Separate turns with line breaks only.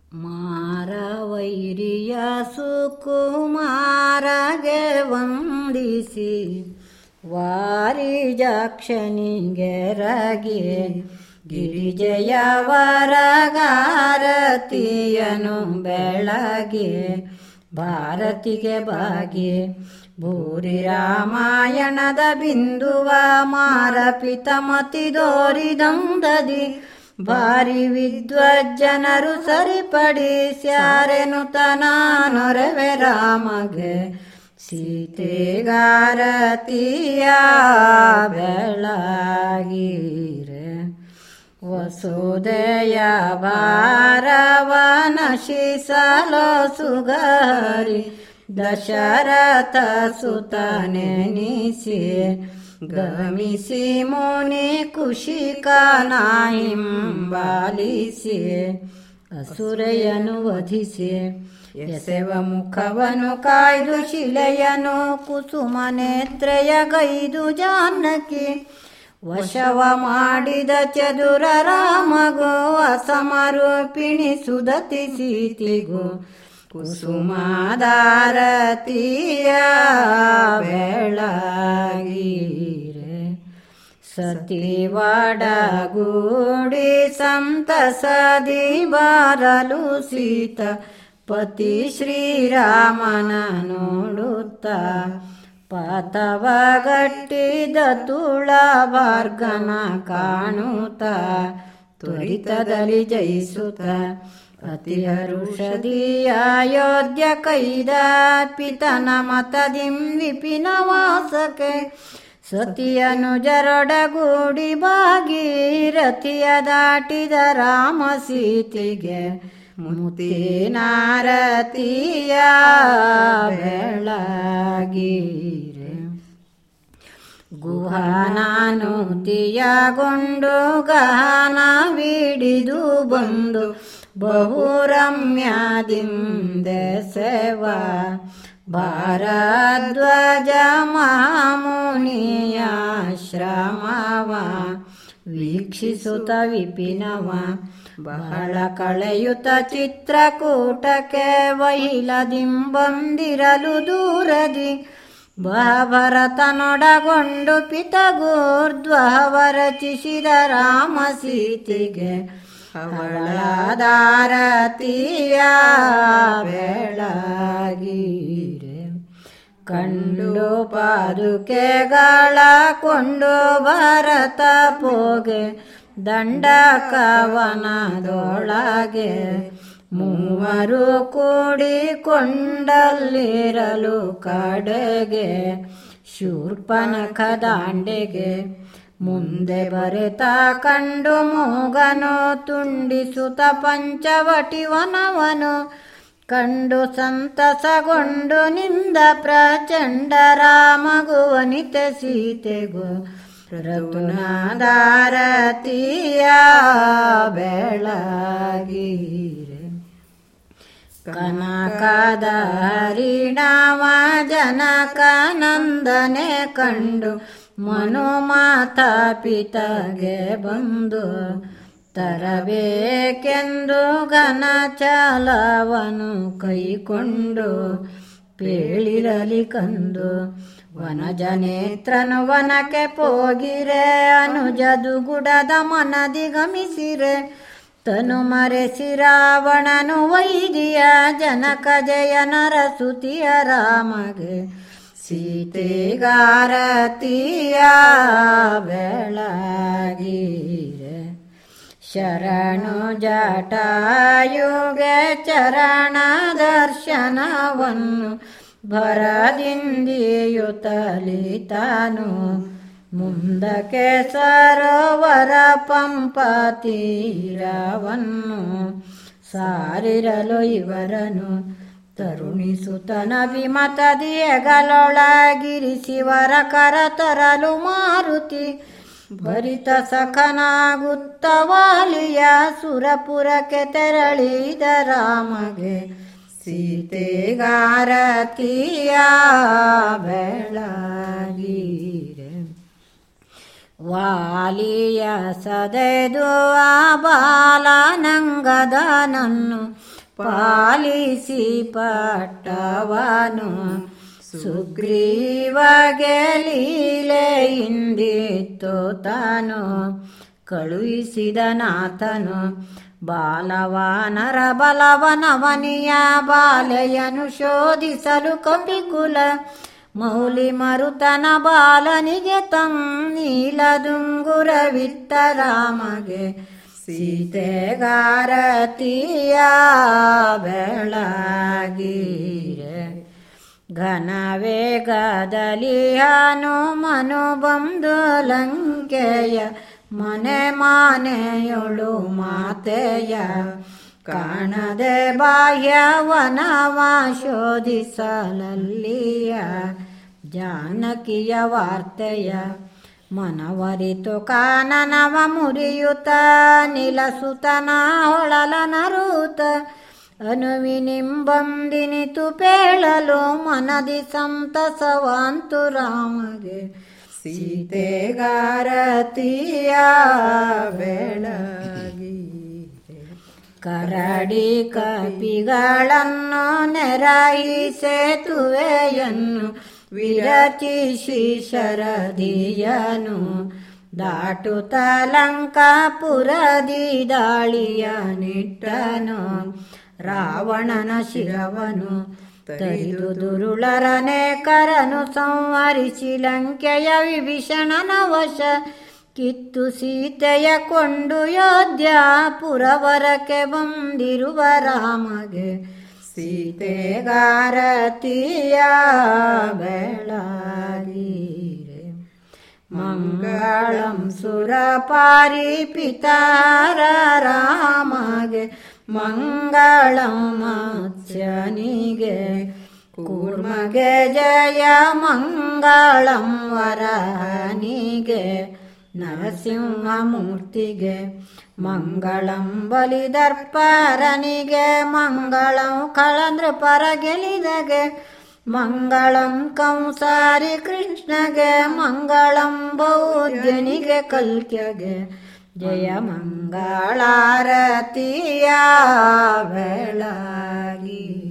ಮಾರವೈರಿಯ ಸುಕುಮಾರಗೆ ವಂದಿಸಿ ವಾರಿಜಾಕ್ಷನಿಗೆ ರಗೆ ಗಿರಿಜಯವರಗಾರತಿಯನು ಬೆಳಗ್ಗೆ ಭಾರತಿಗೆ ಬಾಗಿ ಭೂರಿ ರಾಮಾಯಣದ ಬಿಂದುವ ಮಾರ ಪಿತಮತಿ ದೋರಿದಂದದಿ ಭಾರಿ ವಿದ್ವಜ್ಜನರು ಸರಿಪಡಿಸ್ಯಾರೆನು ತನಾನೊರವೆ ರಾಮಗೆ ಸೀತೆಗಾರತಿಯ ಬೆಳಗೀರೆ ವಸುದೆಯ ಭಾರವನ ಶಿಸಲು ಸುಗರಿ ದಶರಥ ಸುತನೆನಿಸಿ ಗಮಿಸಿ ಮುನಿ ಕುಶಿಕನಾಹಿಂಬಾಲಿಸಿ ಅಸುರೆಯನು ವಧಿಸಿ ಎಸೆವ ಮುಖವನು ಕಾಯ್ದು ಶಿಲೆಯನು ಕುಸುಮ ನೇತ್ರೆಯ ಗೈದು ಜಾನಕಿ ವಶವ ಮಾಡಿದ ಚದುರ ರಾಮಗೋ ಅಸಮರೂಪಿಣಿ ಸುದತಿ ಸೀತಿಗೂ ಕುಸುಮಾದಾರತಿಯ ಬೆಳಗೀರೆ ಸತಿವಾಡಗೂಡಿ ಸಂತಸದಿ ಬಾರಲು ಸೀತ ಪತಿ ಶ್ರೀರಾಮನ ನೋಡುತ್ತ ಪಾತವಗಟ್ಟಿದ ತುಳ ಭಾರ್ಗನ ಕಾಣುತ್ತ ತ್ವರಿತದಲ್ಲಿ ಜಯಿಸುತ್ತ ಅತಿ ಹರುಷದಿ ಅಯೋಧ್ಯ ಕೈದ ಪಿತನ ಮತದಿಂ ವಿಪಿನ ವಾಸಕ್ಕೆ ಸತಿಯನು ಜರೊಡಗೂಡಿ ಭಾಗೀರಥಿಯ ದಾಟಿದ ರಾಮ ಸೀತೆಗೆ ಮುತಿ ನಾರತಿಯ ಬೆಳಗೀರೆ ಗುಹಾನಾನುತಿಯಗೊಂಡು ಗಹನವಿಡಿದು ಬಂದು ಬಹುರಮ್ಯದಿಂದ ಸೇವ ಭಾರದ್ವಜ ಮಾಮುನಿಯ ಶ್ರಮವ ವೀಕ್ಷಿಸುತ್ತ ವಿಪಿನವ ಬಹಳ ಕಳೆಯುತ್ತ ಚಿತ್ರಕೂಟಕ್ಕೆ ವಹಿಲದಿಂಬಂದಿರಲು ದೂರದಿ ಭರತನೊಡಗೊಂಡು ಪಿತಗೂರ್ಧ್ವವ ರಚಿಸಿದ ರಾಮ ಸೀತೆಗೆ ಅವಳದಾರತಿಯ ಬೆಳಗೀರೆ ಕಂಡು ಪಾದುಕೆಗಳ ಕೊಂಡು ಭರತ ಪೋಗೆ ದಂಡ ಕವನದೊಳಗೆ ಮೂವರು ಕೂಡಿಕೊಂಡಲ್ಲಿರಲು ಕಡೆಗೆ ಶೂರ್ಪನಖ ದಾಂಡೆಗೆ ಮುಂದೆ ಬರೆತ ಕಂಡು ಮೂಗನು ತುಂಡಿಸುತ್ತ ಪಂಚವಟಿವನವನು ಕಂಡು ಸಂತಸಗೊಂಡು ನಿಂದ ಪ್ರಚಂಡ ರಾಮಗುವನಿತ ಸೀತೆಗು ರಘುನಾದಾರತಿಯ ಬೆಳಗೀರೆ ಕನಕದ ಹರಿಣವ ಜನಕನಂದನೆ ಕಂಡು ಮನುಮಾತ ಪಿತಗೆ ಬಂದು ತರಬೇಕೆಂದು ಘನ ಚಾಲವನು ಕೈಕೊಂಡು ಪೇಳಿರಲಿ ಕಂದು ವನಜ ನೇತ್ರನು ವನಕ್ಕೆ ಪೋಗಿರೆ ಅನುಜದು ಗುಡದ ಮನದಿ ಗಮಿಸಿರೆ ತನು ಮರೆಸಿ ರಾವಣನು ವೈದಿಯ ಜನಕ ಜಯ ನರಸುತಿಯ ರಾಮಗೆ ಸೀತೆಗಾರತಿಯ ಬೆಳಗೀರೆ ಶರಣು ಜಟಾಯುಗೆ ಚರಣ ದರ್ಶನವನ್ನು ಭರದಿಂದಿಯುತ್ತಲಿ ತಾನು ಮುಂದಕ್ಕೆ ಸರೋವರ ಪಂಪ ತೀರವನ್ನು ಸಾರಿರಲು ಇವರನು ತರುಣಿಸುತನ ವಿಮತದಿಯಗಳೊಳಗಿರಿಸಿವರ ಕರ ತರಲು ಮಾರುತಿ ಭರಿತ ಸಖನಾಗುತ್ತ ವಾಲಿಯ ಸುರಪುರಕ್ಕೆ ತೆರಳಿದ ರಾಮಗೆ ಸೀತೆಗಾರತಿಯ ಬೆಳಗೀರೆ ವಾಲಿಯ ಸದೆದು ಆ ಬಾಲನಂಗದನನ್ನು ಪಾಲಿಸಿ ಪಟ್ಟವನು ಸುಗ್ರೀವಗೆ ಲೀಲೆಯಿಂದಿತ್ತು ತಾನು ಕಳುಹಿಸಿದ ನಾಥನು ಬಾಲವಾನರ ಬಲವನವನಿಯ ಬಾಲೆಯನು ಶೋಧಿಸಲು ಕಪಿಕುಲ ಮೌಲಿ ಮರುತನ ಬಾಲನಿಗೆ ತನ್ನೀಲದುಂಗುರವಿತ್ತ ರಾಮಗೆ ಸೀತೆಗಾರತಿಯ ಬೆಳಗೀರೆ ಘನ ವೇಗದಲ್ಲಿ ಹನುಮನು ಬಂದು ಲಂಕೆಯ ಮನೆ ಮಾನೆಯೊಳು ಮಾತೆಯ ಕಾಣದೆ ಬಾಹ್ಯವನವ ಶೋಧಿಸಲಲ್ಲಿಯ ಜಾನಕಿಯ ವಾರ್ತೆಯ ಮನವರಿತು ಕಾನನವ ಮುರಿಯುತ ನಿಲಸುತನ ಹೊಳಲ ನರುತ ಅನುವಿನಿಂಬಂದಿನಿತು ಪೇಳಲು ಮನದಿ ಸಂತಸವಾಂತು ರಾಮಗೆ ಸೀತೆಗಾರತಿಯ ಬೆಳಗಿ ಕರಡಿ ಕಪಿಗಳನ್ನು ನೆರಾಯಿ ಸೇತುವೆಯನ್ನು ವಿರಚಿಸಿ ಶರದಿಯನು ದಾಟುತ್ತ ಲಂಕಾಪುರದಿ ದಾಳಿಯ ನಿಟ್ಟನು ರಾವಣನ ಶಿರವನು ತರಿದು ದುರುಳರನೆ ಕರನು ಸಂಹರಿಸಿ ಲಂಕೆಯ ವಿಭೀಷಣನ ವಶ ಕಿತ್ತು ಸೀತೆಯ ಕೊಂಡು ಯೋಧ್ಯಾಪುರವರಕ್ಕೆ ಬಂದಿರುವ ರಾಮಗೆ ಸೀತೆಗಾರತಿಯ ಬೆಳಗೀರೆ ಮಂಗಳಂ ಸುರಪಾರಿ ಪಿತಾರ ರಾಮಗೆ ಮಂಗಳಂ ಮತ್ಸ್ಯನಿಗೆ ಕೂರ್ಮಗೆ ಜಯ ಮಂಗಳಂ ವರನಿಗೆ ನರಸಿಂಹಮೂರ್ತಿಗೆ ಮಂಗಳಂ ಬಲಿದರ್ಪರನಿಗೆ ಮಂಗಳಂ ಕಳಂದ್ರಪರ ಗೆಲಿದಗೆ ಮಂಗಳಂ ಕಂಸಾರಿ ಕೃಷ್ಣಗೆ ಮಂಗಳಂ ಬೌದ್ಧನಿಗೆ ಕಲ್ಕ್ಯಗೆ ಜಯ ಮಂಗಳಾರತಿಯ ಬೆಳಗಿ